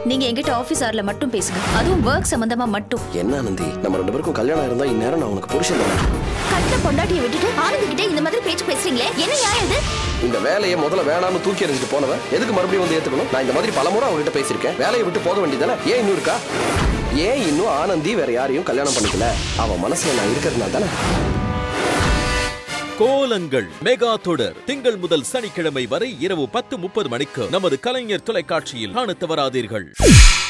நீங்க எங்கிட்ட ஆபீஸ் ஆர்ல மட்டும் பேசுங்க அதுவும் ஒர்க் சம்பந்தமா மட்டும் என்ன ஆனந்தி நம்ம ரெண்டு பேருக்கும் கல்யாணம் இருந்தா இந்நேரம் நான் உனக்கு புருஷன் தானே கட்ட பொண்டாட்டியை விட்டுட்டு ஆனந்த் கிட்ட இந்த மாதிரி பேச்சு பேசுறீங்களே என்ன நியாயம் இது இந்த வேலையை முதல்ல வேணாம்னு தூக்கி எறிஞ்சிட்டு போனவன் எதுக்கு மறுபடியும் வந்து ஏத்துக்கணும் நான் இந்த மாதிரி பலமுறை அவங்ககிட்ட பேசியிருக்கேன் வேலையை விட்டு போக வேண்டியதானே ஏன் இன்னும் இருக்கா ஏன் இன்னும் ஆனந்தி வேற யாரையும் கல்யாணம் பண்ணிக்கல அவன் மனசுல நான் இருக்கிறதுனால தானே கோலங்கள் மெகா தொடர் திங்கள் முதல் சனிக்கிழமை வரை இரவு பத்து முப்பது மணிக்கு நமது கலைஞர் தொலைக்காட்சியில் காணத் தவறாதீர்கள்